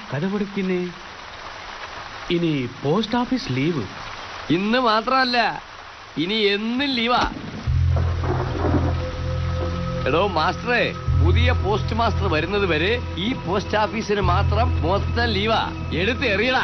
കഥ പിടിക്കുന്നേ ഇനി post office leave ഇന്ന് മാത്രമല്ല ഇനി എന്നും ലീവാ എടോ മാസ്റ്ററെ പുതിയ പോസ്റ്റ് മാസ്റ്റർ വരുന്നത് വരെ ഈ പോസ്റ്റ് ഓഫീസിന് മാത്രം മൊത്തം ലീവാ എടുത്ത് എറിയടാ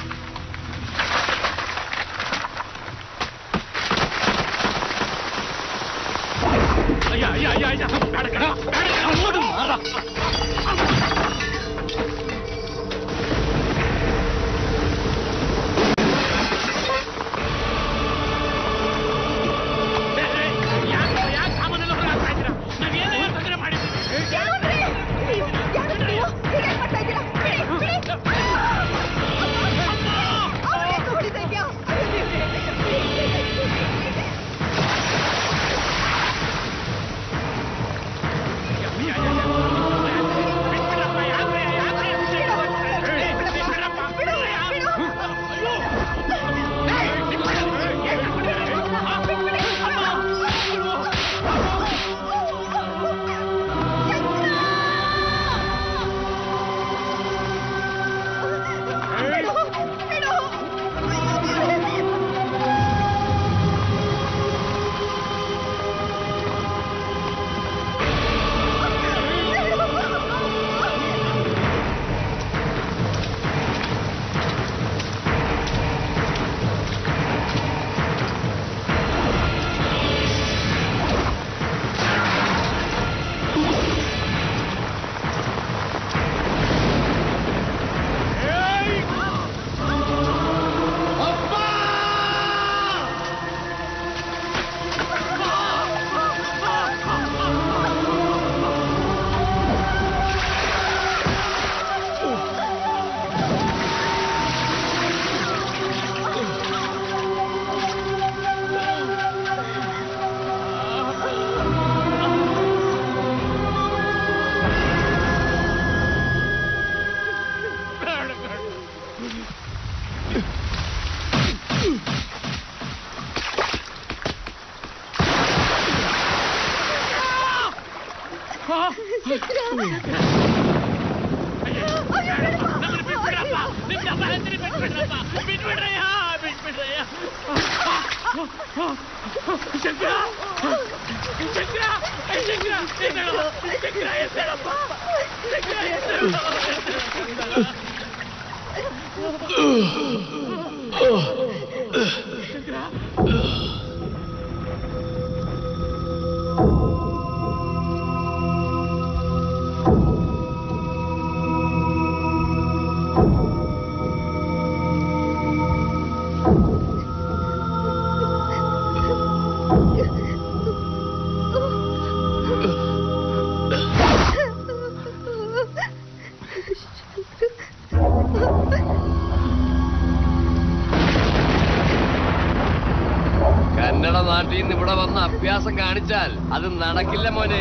കന്നഡ നാട്ടിൽ നിന്ന് ഇവിടെ വന്ന് അഭ്യാസം കാണിച്ചാൽ അത് നടക്കില്ല മോനെ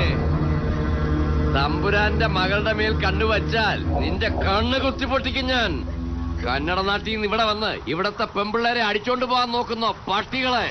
തമ്പുരാന്റെ മകളുടെ മേൽ കണ്ണുവച്ചാൽ നിന്റെ കണ്ണ് കുത്തിപ്പൊട്ടിക്കും ഞാൻ കന്നഡ നാട്ടിൽ നിന്ന് ഇവിടെ വന്ന് ഇവിടത്തെ പെമ്പിള്ളേരെ അടിച്ചോണ്ട് പോകാൻ നോക്കുന്ന പട്ടികളെ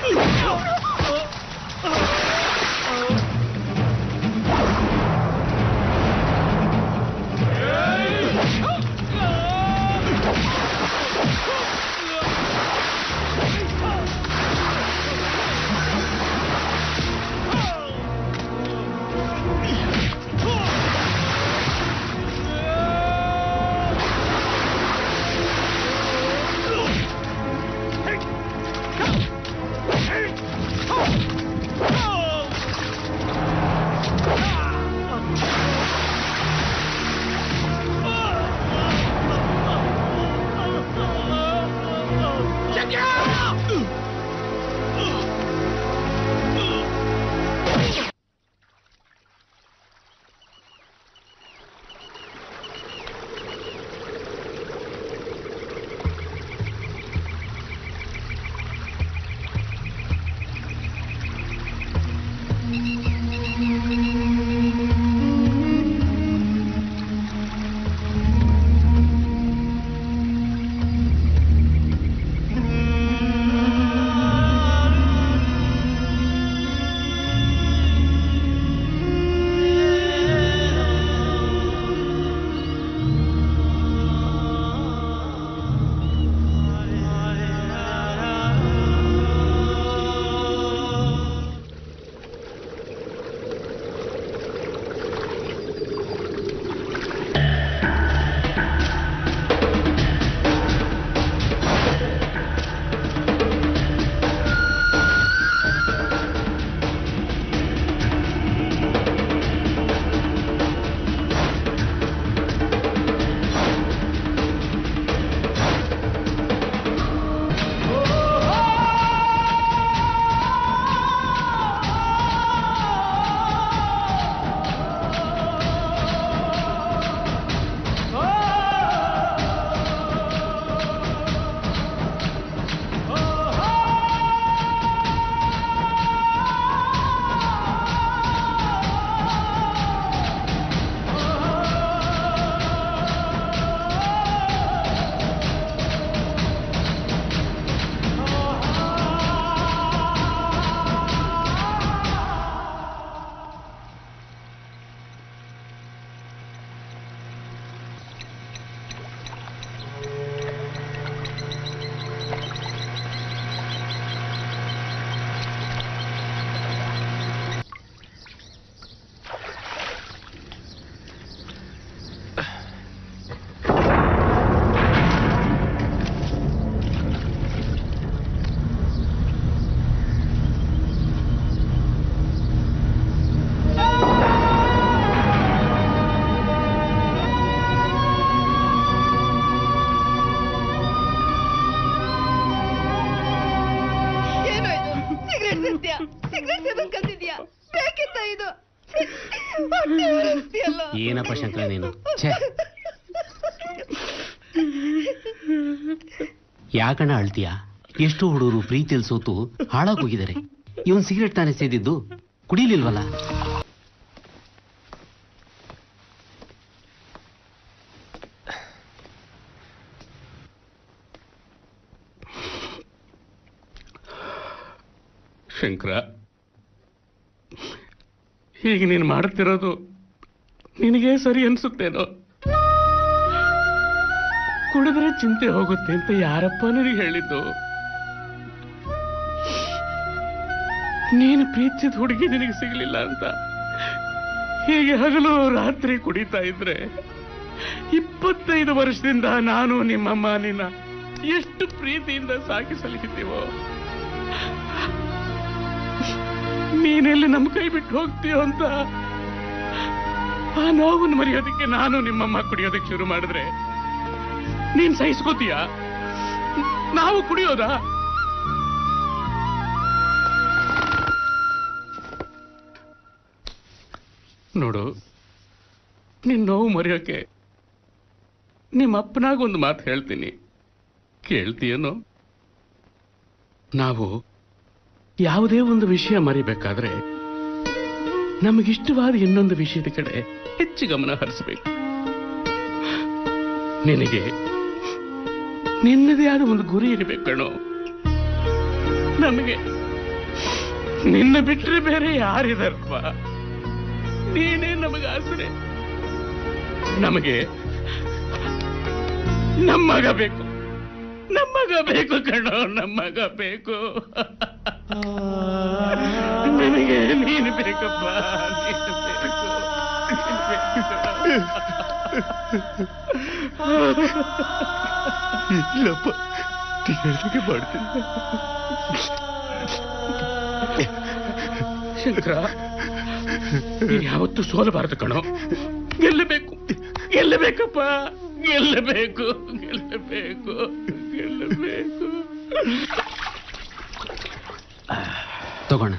ಇದು ಹೊಟ್ಟೆ ಉರಿಸ್ತೀಯಲ್ಲ. ಏನಪ್ಪ ಶಂಕರ ನೀನು ಛೇ ಯಾಕಣ್ಣ ಅಳ್ತೀಯ ಎಷ್ಟು ಹುಡುಗರು ಪ್ರೀತಿಯಲ್ಲಿ ಸೋತು ಹಾಳಾಗೋಗಿದ್ದಾರೆ ಇವನ್ ಸಿಗರೆಟ್ ತಾನೇ ಸೇದಿದ್ದು ಕುಡಿಲಿಲ್ವಲ್ಲ ಶಂಕರ ಈಗ ನೀನು ಮಾಡ್ತಿರೋದು ನಿನಗೆ ಸರಿ ಅನ್ಸುತ್ತೇನೋ ಕುಡಿದ್ರೆ ಚಿಂತೆ ಹೋಗುತ್ತೆ ಅಂತ ಯಾರಪ್ಪ ನನಗೆ ಹೇಳಿದ್ದು ನೀನು ಪ್ರೀತಿಸಿದ ಹುಡುಗಿ ನಿನಗೆ ಸಿಗ್ಲಿಲ್ಲ ಅಂತ ಹೀಗೆ ಹಗಲು ರಾತ್ರಿ ಕುಡಿತಾ ಇದ್ರೆ ಇಪ್ಪತ್ತೈದು ವರ್ಷದಿಂದ ನಾನು ನಿಮ್ಮಮ್ಮ ನಿನ್ನ ಎಷ್ಟು ಪ್ರೀತಿಯಿಂದ ಸಾಕಿ ಸಲಿಹಿದ್ದೀವೋ ನೀನೆಲ್ಲಿ ನಮ್ಮ ಕೈ ಬಿಟ್ಟು ಹೋಗ್ತೀಯೋ ಅಂತ ಆ ನೋವನ್ನು ಮರೆಯೋದಕ್ಕೆ ನಾನು ನಿಮ್ಮಮ್ಮ ಕುಡಿಯೋದಕ್ಕೆ ಶುರು ಮಾಡಿದ್ರೆ ನೀನ್ ಸಹಿಸ್ಕೋತೀಯ ನಾವು ಕುಡಿಯೋದಾ ನೋಡು ನಿನ್ ನೋವು ಮರೆಯೋಕೆ ನಿಮ್ಮ ಅಪ್ಪನಾಗ ಒಂದು ಮಾತು ಹೇಳ್ತೀನಿ ಕೇಳ್ತೀಯೇನೋ ನಾವು ಯಾವುದೇ ಒಂದು ವಿಷಯ ಮರಿಬೇಕಾದ್ರೆ ನಮಗಿಷ್ಟವಾದ ಇನ್ನೊಂದು ವಿಷಯದ ಕಡೆ ಹೆಚ್ಚು ಗಮನ ಹರಿಸಬೇಕು ನಿನಗೆ ನಿನ್ನದೇ ಆದ ಒಂದು ಗುರಿ ಇರಬೇಕು ಕಣೋ ನಮಗೆ ನಿನ್ನ ಬಿಟ್ಟರೆ ಬೇರೆ ಯಾರಿದಾರಪ್ಪ ನೀನೇ ನಮಗೆ ಆಸರೆ ನಮಗೆ ನಮ್ಮಗ ಬೇಕು ನಮ್ಮಗ ಬೇಕು ಕಣೋ ನಮ್ಮಗ ಬೇಕು ನನಗೆ ನೀನು ಬೇಕಪ್ಪ ನೀನು ಬೇಕು ನೀನು ಬೇಕು ಕಣೋ. ಇಲ್ಲಪ್ಪ ಹೇಳಿಕೆ ಮಾಡ್ತೀನಿ ಶಂಕರ ನೀನ್ ಯಾವತ್ತೂ ಸೋಲಬಾರದು ಕಣೋ ಗೆಲ್ಲಬೇಕು ಗೆಲ್ಲಬೇಕಪ್ಪ ಗೆಲ್ಲಬೇಕು ಗೆಲ್ಲಬೇಕು ಗೆಲ್ಲಬೇಕು ತಗೋಣ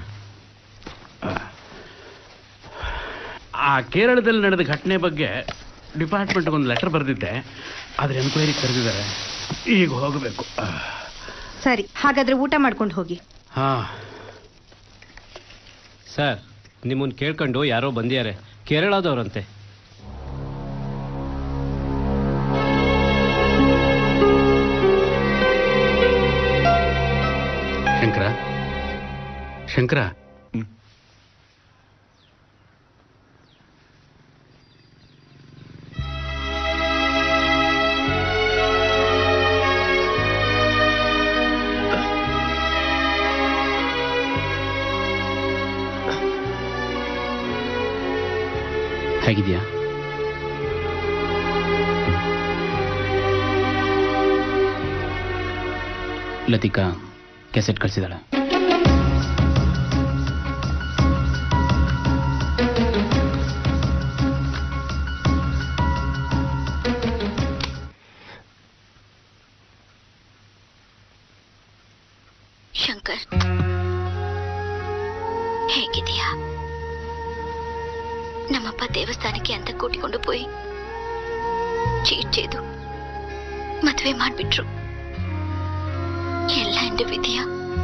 ಆ ಕೇರಳದಲ್ಲಿ ನಡೆದ ಘಟನೆ ಬಗ್ಗೆ ಡಿಪಾರ್ಟ್ಮೆಂಟ್ಗೆ ಒಂದು ಲೆಟರ್ ಬರೆದಿದ್ದೆ ಅದ್ರ ಎನ್ಕ್ವೈರಿ ಕರೆದಿದ್ದಾರೆ ಈಗ ಹೋಗಬೇಕು ಸರಿ ಹಾಗಾದ್ರೆ ಊಟ ಮಾಡ್ಕೊಂಡು ಹೋಗಿ ಹಾ ಸರ್ ನಿಮ್ಮನ್ನ ಕೇಳ್ಕೊಂಡು ಯಾರೋ ಬಂದಿದ್ದಾರೆ ಕೇರಳದವ್ರಂತೆ ಶಂಕರ ಶಂಕರ ಹೇಗಿದ್ಯಾ ಲತಿಕಾ ಕೆಸೆಟ್ ಕಳಿಸಿದಾಳೆ ಶಂಕರ್ ಹೇಗಿದೆಯಾ ನಮ್ಮಪ್ಪ ದೇವಸ್ಥಾನಕ್ಕೆ ಅಂತ ಕೂಟಿಕೊಂಡು ಪೋಯಿ ಚೀಟ್ ചെയ്തു ಮದುವೆ ಮಾಡ್ಬಿಟ್ರು ಎಲ್ಲ ಎಂದ ವಿಧಿಯ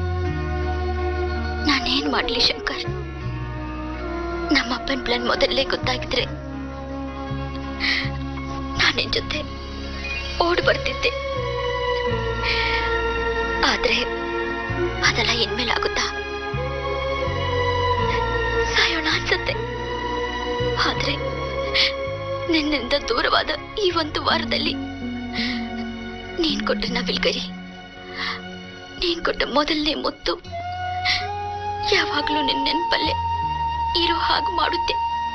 ನಾನೇನ್ ಮಾಡ್ಲಿ ಶಂಕರ್ ನಮ್ಮಪ್ಪನ ಪ್ಲಾನ್ ಮೊದಲೇ ಗೊತ್ತಾಗಿದ್ರೆ ನಾನಿನ್ ಜೊತೆ ಓಡಿ ಬರ್ತಿದ್ದೆ ಆದ್ರೆ ಅದೆಲ್ಲ ಇನ್ಮೇಲೆ ಆಗುತ್ತಾ ಸಾಯೋಣ ಅನ್ಸತ್ತೆ ಆದ್ರೆ ನಿನ್ನಿಂದ ದೂರವಾದ ಈ ಒಂದು ವಾರದಲ್ಲಿ ನೀನ್ ಕೊಟ್ಟ ನವಿಲ್ಗರಿ ನೀನ್ ಕೊಟ್ಟ ಮೊದಲನೇ ಮುತ್ತು ಯಾವಾಗ್ಲೂ ನಿನ್ನ ನೆನ್ಪಲ್ಲೇ ಇರೋ ಹಾಗೆ ಮಾಡುತ್ತೆ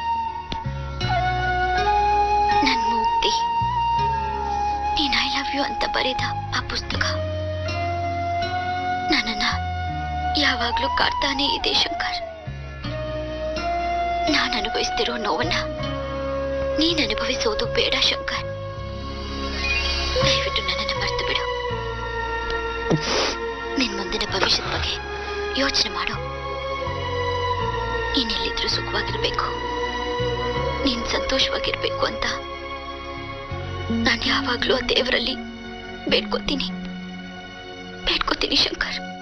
ನನ್ ಮೂಕ್ತಿ ನೀನ್ ಐ ಲವ್ ಯು ಅಂತ ಬರೆದ ಆ ಪುಸ್ತಕ ನನ್ನನ್ನ ಯಾವಾಗ್ಲೂ ಕಾಡ್ತಾನೇ ಇದೆ ಶಂಕರ್ ನಾನು ಅನುಭವಿಸ್ತಿರೋ ನೋವನ್ನ ನೀನ್ ಅನುಭವಿಸೋದು ಬೇಡ ಶಂಕರ್ ದಯವಿಟ್ಟು ನನ್ನನ್ನು ಮರೆತು ಬಿಡು ನಿನ್ ಮುಂದಿನ ಭವಿಷ್ಯದ ಬಗ್ಗೆ ಯೋಚನೆ ಮಾಡು ನೀನೆಲ್ಲಿದ್ರೂ ಸುಖವಾಗಿರ್ಬೇಕು ನೀನ್ ಸಂತೋಷವಾಗಿರ್ಬೇಕು ಅಂತ ನಾನು ಯಾವಾಗ್ಲೂ ಆ ದೇವರಲ್ಲಿ ಬೇಡ್ಕೋತೀನಿ ಬೇಡ್ಕೋತೀನಿ ಶಂಕರ್